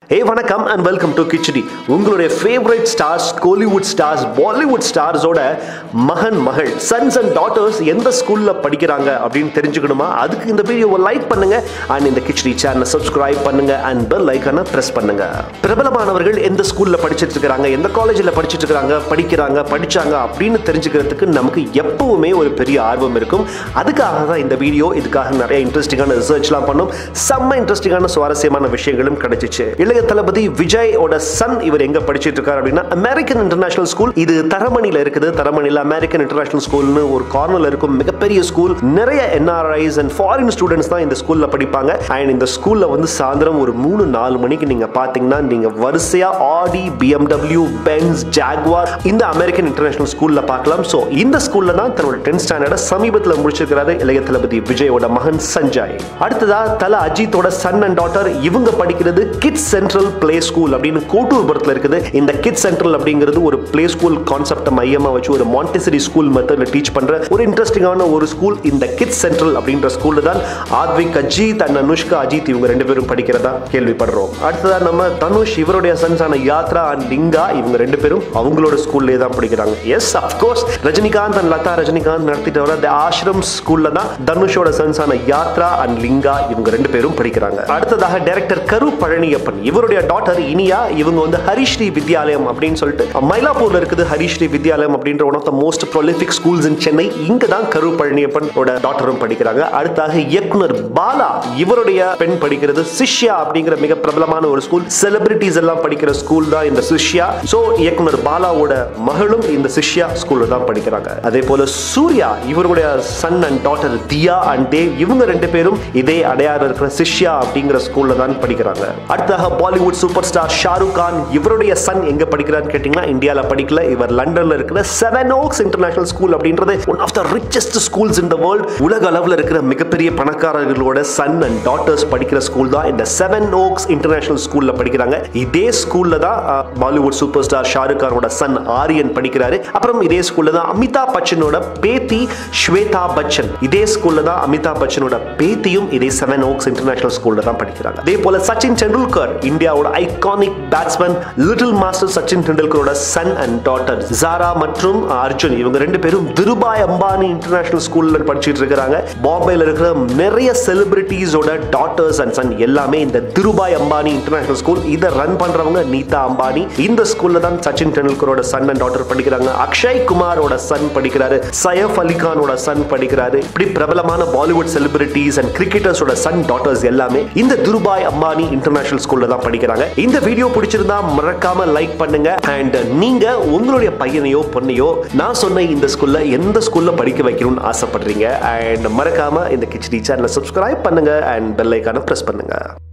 ஏ வணக்கம் and welcome to khichdi உங்களுடைய favourite stars Kollywood stars Bollywood ஸ்டார்ஸோட மகன் மகள் சன்ஸ் அண்ட் டாட்டர்ஸ் எந்த ஸ்கூல்ல படிக்கிறாங்க அப்படின்னு தெரிஞ்சுக்கணுமா அதுக்கு இந்த வீடியோவை லைக் பண்ணுங்க அண்ட் இந்த கிச்சடி சேனலை சப்ஸ்கிரைப் பண்ணுங்க அண்ட் பெல் ஐக்கானை பிரஸ் பண்ணுங்க பிரபலமானவர்கள் எந்த ஸ்கூல்ல படிச்சிட்டு இருக்காங்க எந்த காலேஜில் படிச்சிட்டு இருக்காங்க படிக்கிறாங்க படிச்சாங்க அப்படின்னு தெரிஞ்சுக்கிறதுக்கு நமக்கு எப்பவுமே ஒரு பெரிய ஆர்வம் இருக்கும் அதுக்காக தான் இந்த வீடியோ இதுக்காக நிறைய இன்ட்ரெஸ்டிங்கான ரிசர்ச்லாம் பண்ணோம் செம்ம இன்ட்ரெஸ்டிங்கான சுவாரஸ்யமான விஷயங்களும் கிடைச்சிச்சு இளைய தளபதி விஜயோட சன் இவர் எங்க படிச்சிட்டு இருக்காரு அப்படின்னா அமெரிக்கன் இன்டர்நேஷனல் ஸ்கூல் இது தரமணியில இருக்குது தரமணியில அமெரிக்கன் இன்டர்நேஷனல் ஸ்கூல்னு ஒரு கார்னர்ல இருக்கும் மிகப்பெரிய ஸ்கூல் நிறைய என்ஆர்ஐஸ் அண்ட் ஃபாரின் ஸ்டூடெண்ட்ஸ் தான் இந்த ஸ்கூல்ல படிப்பாங்க அண்ட் இந்த ஸ்கூல்ல வந்து சாயந்தரம் ஒரு மூணு நாலு மணிக்கு நீங்க பாத்தீங்கன்னா நீங்க வரிசையா ஆடி பிஎம்டபிள்யூ பென்ஸ் ஜாக்வார் இந்த அமெரிக்கன் இன்டர்நேஷனல் ஸ்கூல்ல பார்க்கலாம் ஸோ இந்த ஸ்கூல்ல தான் தன்னோட டென்த் ஸ்டாண்டர்ட சமீபத்தில் முடிச்சிருக்கிறாரு இளைய தளபதி விஜயோட மகன் சஞ்சய் அடுத்ததா தல அஜித்தோட சன் அண்ட் டாட்டர் இவங்க படிக்கிறது கிட்ஸ் சென்ட்ரல் பிளே ஸ்கூல் அப்படின்னு கோட்டூர்புரத்தில் இருக்குது இந்த கிட்ஸ் சென்ட்ரல் அப்படிங்கிறது ஒரு பிளே ஸ்கூல் கான்செப்டை மையமா வச்சு ஒரு மாண்டெசரி ஸ்கூல் மெத்தட்ல டீச் பண்ற ஒரு இன்ட்ரெஸ்டிங்கான ஒரு ஸ்கூல் இந்த கிட்ஸ் சென்ட்ரல் அப்படின்ற ஸ்கூல்ல தான் ஆத்விக் அஜித் அண்ட் அனுஷ்கா அஜித் இவங்க ரெண்டு பேரும் படிக்கிறதா கேள்விப்படுறோம் அடுத்ததா நம்ம தனுஷ் இவருடைய சன்ஸான யாத்ரா அண்ட் லிங்கா இவங்க ரெண்டு பேரும் அவங்களோட ஸ்கூல்லே தான் படிக்கிறாங்க yes of course Rajinikanth and Latha Rajinikanth நடத்திட்டு வர த ஆஷ்ரம் ஸ்கூல்ல தான் தனுஷோட சன்ஸான யாத்ரா அண்ட் லிங்கா இவங்க ரெண்டு பேரும் படிக்கிறாங்க அடுத்ததாக டைரக்டர் கரு பழனியப்பன் இவருடைய டாட்டர் இனியா இவங்க வந்து ஹரிஸ்ரீ வித்யாலயம் அப்படின்னு சொல்லிட்டு மயிலாப்பூர்ல இருக்குது ஹரிஸ்ரீ வித்யாலயம் அப்படின்ற one of the most prolific schools in Chennai இங்க தான் கரு பழனியப்பன் டாட்டரும் படிக்கிறாங்க அடுத்தாக இயக்குனர் பாலா இவருடைய பெண் படிக்கிறது சிஷ்யா அப்படிங்கிற மிக பிரபலமான ஒரு ஸ்கூல் செலிபிரிட்டிஸ் எல்லாம் படிக்கிற ஸ்கூல் தான் இந்த சிஷ்யா சோ இயக்குனர் பாலாவோட மகளும் இந்த சிஷ்யா ஸ்கூல்ல தான் படிக்கிறாங்க அதே போல சூர்யா இவருடைய son and daughter Diya and Dev இவங்க ரெண்டு பேரும் இதே அடையாறு இருக்கிற சிஷ்யா அப்படிங்கிற ஸ்கூல்ல தான் படிக்கிறாங்க அடுத்ததாக பாலிவுட் சூப்பர் ஸ்டார் ஷாருக் கான் இவருடைய சன் எங்க படிக்கிறான்னு கேட்டீங்கன்னா இந்தியால படிக்கல இவர் லண்டன்ல இருக்கிற செவன் ஓக்ஸ் இன்டர்நேஷனல் ஸ்கூல் அப்படின்றது one of the richest schools in the world உலக அளவில் இருக்கிற மிகப்பெரிய பணக்காரர்களோட சன் அண்ட் டாட்டர்ஸ் படிக்கிற ஸ்கூல் தான் இந்த செவன் ஓக்ஸ் இன்டர்நேஷனல் ஸ்கூல்ல படிக்கிறாங்க இதே ஸ்கூல்ல தான் அஹ், பாலிவுட் சூப்பர் ஸ்டார் ஷாருக் கானோட சன் ஆரியன் படிக்கிறாரு அப்புறம் இதே ஸ்கூல்ல தான் அமிதாப் பச்சனோட பேத்தி ஸ்வேதா பச்சன் இதே ஸ்கூல்ல தான் அமிதாப் பச்சனோட பேத்தியும் இதே செவன் ஓக்ஸ் இன்டர்நேஷனல் ஸ்கூல்ல தான் படிக்கிறாங்க அதே போல சச்சின் டெண்டுல்கர் இந்தியாவோட iconic batsman little master Sachin டெண்டுல்கரோட சன் அண்ட் டாட்டர் ஜாரா மற்றும் அர்ஜுன் இவங்க ரெண்டு பேரும் திருபாய் அம்பானி இன்டர்நேஷனல் ஸ்கூல்ல படிச்சிட்டு இருக்காங்க பாம்பேல இருக்கிற நிறைய செலிபிரிட்டிஸோட டாட்டர்ஸ் அண்ட் சன் எல்லாமே இந்த திருபாய் அம்பானி இன்டர்நேஷனல் ஸ்கூல் இதை ரன் பண்றவங்க நீதா அம்பானி இந்த ஸ்கூல்ல தான் சச்சின் டெண்டுல்கரோட சன் அண்ட் டாட்டர் படிக்கிறாங்க அக்ஷய் குமாரோட சன் படிக்கிறாரு சயஃப் அலி கானோட சன் படிக்கிறாரு இப்படி பிரபலமான பாலிவுட் செலிபிரிட்டிஸ் அண்ட் கிரிக்கெட்டர்ஸோட சன் டாட்டர்ஸ் எல்லாமே இந்த துருபாய் அம்பானி இன்டர்நேஷனல் ஸ்கூல்ல தான் படிக்கிறாங்க இந்த வீடியோ பிடிச்சிருந்தா மறக்காம லைக் பண்ணுங்க அண்ட் நீங்க உங்களுடைய பையனையோ பொண்ணையோ நான் சொன்ன இந்த ஸ்கூல்ல எந்த ஸ்கூல்ல படிக்க வைக்கணும்னு ஆசைப்படுறீங்க அண்ட் மறக்காம இந்த கிச்சடி சேனலை சப்ஸ்கிரைப் பண்ணுங்க அண்ட் பெல் ஐக்கான பிரஸ் பண்ணுங்க